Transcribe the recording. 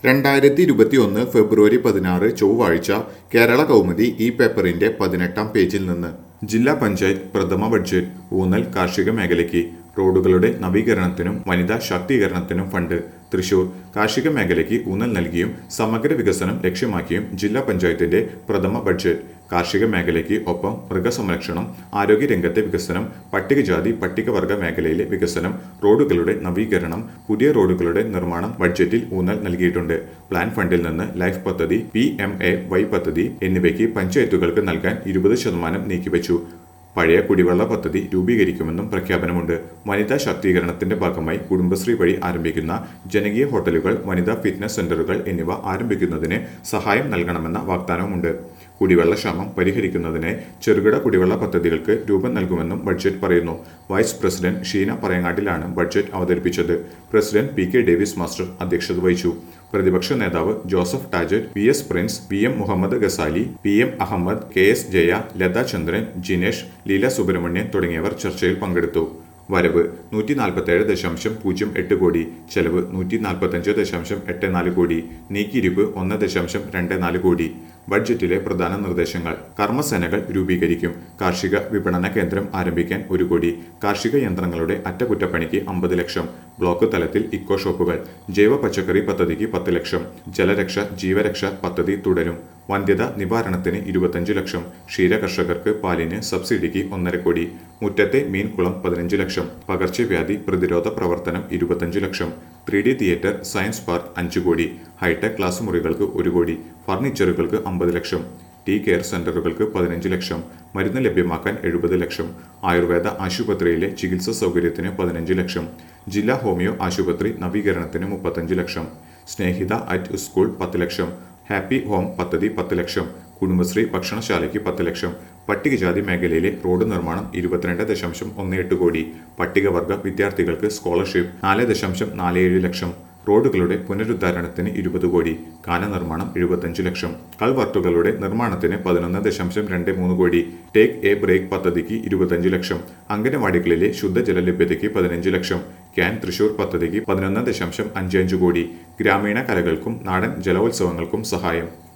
രണ്ടായിരത്തി ഇരുപത്തിയൊന്ന് ഫെബ്രുവരി പതിനാറ് ചൊവ്വാഴ്ച കേരള കൗമുദി ഈ പേപ്പറിന്റെ പതിനെട്ടാം പേജിൽ നിന്ന് ജില്ലാ പഞ്ചായത്ത് പ്രഥമ ബഡ്ജറ്റ് ഊന്നൽ കാർഷിക മേഖലയ്ക്ക് റോഡുകളുടെ നവീകരണത്തിനും വനിതാ ശാക്തീകരണത്തിനും ഫണ്ട് തൃശൂർ കാർഷിക മേഖലയ്ക്ക് ഊന്നൽ നൽകിയും സമഗ്ര വികസനം ലക്ഷ്യമാക്കിയും ജില്ലാ പഞ്ചായത്തിന്റെ പ്രഥമ ബഡ്ജറ്റ് കാർഷിക മേഖലയ്ക്ക് ഒപ്പം മൃഗസംരക്ഷണം ആരോഗ്യരംഗത്തെ വികസനം പട്ടികജാതി പട്ടികവർഗ മേഖലയിലെ വികസനം റോഡുകളുടെ നവീകരണം പുതിയ റോഡുകളുടെ നിർമ്മാണം ബഡ്ജറ്റിൽ ഊന്നൽ നൽകിയിട്ടുണ്ട് പ്ലാൻ ഫണ്ടിൽ നിന്ന് ലൈഫ് പദ്ധതി പി എം എ വൈ പദ്ധതി എന്നിവയ്ക്ക് പഞ്ചായത്തുകൾക്ക് നൽകാൻ ഇരുപത് ശതമാനം നീക്കിവെച്ചു പഴയ കുടിവെള്ള പദ്ധതി രൂപീകരിക്കുമെന്നും പ്രഖ്യാപനമുണ്ട് വനിതാ ശാക്തീകരണത്തിന്റെ ഭാഗമായി കുടുംബശ്രീ വഴി ആരംഭിക്കുന്ന ജനകീയ ഹോട്ടലുകൾ വനിതാ ഫിറ്റ്നസ് സെന്ററുകൾ എന്നിവ ആരംഭിക്കുന്നതിന് സഹായം നൽകണമെന്ന വാഗ്ദാനവുമുണ്ട് കുടിവെള്ള ക്ഷാമം പരിഹരിക്കുന്നതിന് ചെറുകിട കുടിവെള്ള പദ്ധതികൾക്ക് രൂപം നൽകുമെന്നും ബഡ്ജറ്റ് പറയുന്നു വൈസ് പ്രസിഡന്റ് ഷീന പറയങ്ങാട്ടിലാണ് ബഡ്ജറ്റ് അവതരിപ്പിച്ചത് president P K Davis master അധ്യക്ഷത വഹിച്ചു പ്രതിപക്ഷ നേതാവ് ജോസഫ് ടാജറ്റ് V S Prince P M Muhammad Ghazali P M Ahmed K S Jaya Latha Chandran Jinesh Leela Subrahmanyan തുടങ്ങിയവർ ചർച്ചയിൽ പങ്കെടുത്തു വരവ് നൂറ്റി നാൽപ്പത്തേഴ് ദശാംശം പൂജ്യം എട്ട് കോടി ചെലവ് നൂറ്റി നാൽപ്പത്തഞ്ച് ദശാംശം എട്ട് നാല് കോടി നീക്കിയിരിപ്പ് ഒന്ന് ദശാംശം രണ്ട് നാല് കോടി ബഡ്ജറ്റിലെ പ്രധാന നിർദ്ദേശങ്ങൾ കർമ്മസേനകൾ രൂപീകരിക്കും കാർഷിക വിപണന കേന്ദ്രം ആരംഭിക്കാൻ ഒരു കോടി കാർഷിക യന്ത്രങ്ങളുടെ അറ്റകുറ്റപ്പണിക്ക് അമ്പത് ലക്ഷം ബ്ലോക്ക് തലത്തിൽ ഇക്കോ ഷോപ്പുകൾ ജൈവ പച്ചക്കറി പദ്ധതിക്ക് പത്ത് ലക്ഷം ജലരക്ഷ ജീവരക്ഷ പദ്ധതി തുടരും വന്ധ്യത നിവാരണത്തിന് ഇരുപത്തഞ്ച് ലക്ഷം ക്ഷീര കർഷകർക്ക് പാലിന് സബ്സിഡിക്ക് ഒന്നര കോടി മുറ്റത്തെ മീൻകുളം പതിനഞ്ച് ലക്ഷം പകർച്ചവ്യാധി പ്രതിരോധ പ്രവർത്തനം ഇരുപത്തഞ്ച് ലക്ഷം three D theatre science park അഞ്ച് കോടി ഹൈടെക് ക്ലാസ് മുറികൾക്ക് ഒരു കോടി ഫർണിച്ചറുകൾക്ക് അമ്പത് ലക്ഷം ടി കെയർ സെന്ററുകൾക്ക് പതിനഞ്ച് ലക്ഷം മരുന്ന് ലഭ്യമാക്കാൻ എഴുപത് ലക്ഷം ആയുർവേദ ആശുപത്രിയിലെ ചികിത്സാ സൗകര്യത്തിന് പതിനഞ്ച് ലക്ഷം ജില്ലാ ഹോമിയോ ആശുപത്രി നവീകരണത്തിന് മുപ്പത്തഞ്ച് ലക്ഷം സ്നേഹിത അറ്റ് സ്കൂൾ പത്ത് ലക്ഷം ഹാപ്പി ഹോം പദ്ധതി പത്ത് ലക്ഷം കുടുംബശ്രീ ഭക്ഷണശാലയ്ക്ക് പത്ത് ലക്ഷം പട്ടികജാതി മേഖലയിലെ റോഡ് നിർമ്മാണം ഇരുപത്തിരണ്ട് ദശാംശം ഒന്ന് എട്ട് കോടി പട്ടികവർഗ വിദ്യാർത്ഥികൾക്ക് സ്കോളർഷിപ്പ് നാല് ദശാംശം നാല് ഏഴ് ലക്ഷം റോഡുകളുടെ പുനരുദ്ധാരണത്തിന് ഇരുപത് കോടി കാന നിർമ്മാണം എഴുപത്തഞ്ച് ലക്ഷം കൾവർട്ടുകളുടെ നിർമ്മാണത്തിന് പതിനൊന്ന് ദശാംശം രണ്ട് മൂന്ന് കോടി ടേക്ക് എ ബ്രേക്ക് പദ്ധതിക്ക് ഇരുപത്തഞ്ച് ലക്ഷം അംഗനവാടികളിലെ ശുദ്ധജല ലഭ്യതയ്ക്ക് പതിനഞ്ച് ലക്ഷം ക്യാൻ തൃശൂർ പദ്ധതിക്ക് പതിനൊന്ന് ദശാംശം അഞ്ച് അഞ്ച് കോടി ഗ്രാമീണ കലകൾക്കും നാടൻ ജലോത്സവങ്ങൾക്കും സഹായം